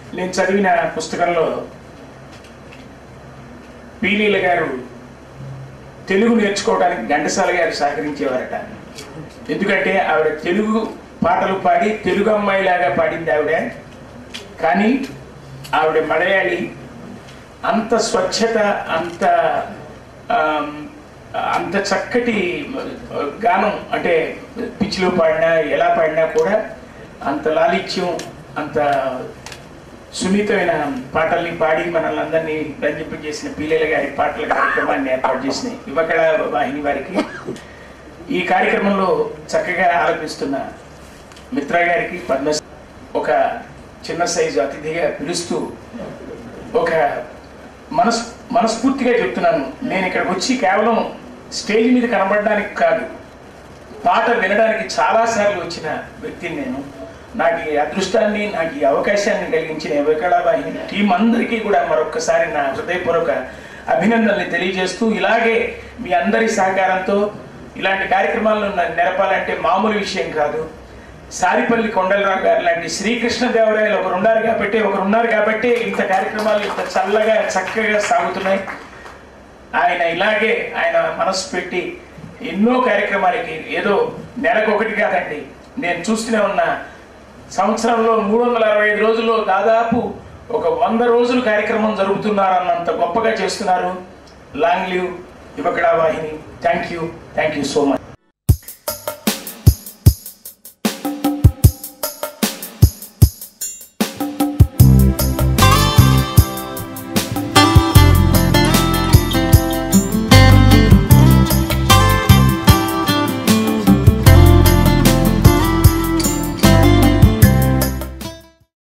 నేను చదివిన పుస్తకంలో పీలీల గారు తెలుగు నేర్చుకోవడానికి ఘంటసాల గారు సహకరించేవారట ఎందుకంటే ఆవిడ తెలుగు పాటలు పాడి తెలుగు అమ్మాయిలాగా పాడింది ఆవిడ కానీ ఆవిడ మలయాళి అంత స్వచ్ఛత అంత ఆమ్, అంత చక్కటి గానం అంటే పిచ్చిలో పాడినా ఎలా పాడినా కూడా అంత లాలిత్యం అంత సున్నితమైన పాటల్ని పాడి మనల్ని అందరినీ రంజింపజేసిన పీలేల గారి పాటల కార్యక్రమాన్ని ఏర్పాటు చేసిన యువకళ వాహిని వారికి ఈ కార్యక్రమంలో చక్కగా ఆలపిస్తున్న మిత్ర గారికి పద్మ ఒక చిన్న సైజు అతిథిగా పిలుస్తూ ఒక మనస్ మనస్ఫూర్తిగా చెప్తున్నాను నేను ఇక్కడికి వచ్చి కేవలం స్టేజ్ మీద కనబడడానికి కాదు పాట వినడానికి చాలాసార్లు వచ్చిన వ్యక్తిని నేను నాకు ఈ అదృష్టాన్ని నాకు ఈ అవకాశాన్ని కలిగించిన వికళావాహిని టీం అందరికీ కూడా మరొక్కసారి నా హృదయపూర్వక అభినందనలు తెలియజేస్తూ ఇలాగే మీ అందరి సహకారంతో ఇలాంటి కార్యక్రమాలను న- నెరపాలంటే మామూలు విషయం కాదు సారిపల్లి కొండలరావు గారు లాంటి శ్రీకృష్ణదేవరాయలు ఒకరు ఉన్నారు కాబట్టి ఒకరు ఉన్నారు కాబట్టి ఇంత కార్యక్రమాలు ఇంత చల్లగా చక్కగా సాగుతున్నాయి ఆయన ఇలాగే ఆయన మనసు పెట్టి ఎన్నో కార్యక్రమాలకి ఏదో నెలకు ఒకటి కాదండి నేను చూస్తూనే ఉన్న సంవత్సరంలో మూడు వందల అరవై ఐదు రోజుల్లో దాదాపు ఒక వంద రోజులు కార్యక్రమం జరుగుతున్నారన్నంత గొప్పగా చేస్తున్నారు లాంగ్ లివ్ యువకడా Vahini thank you thank you so much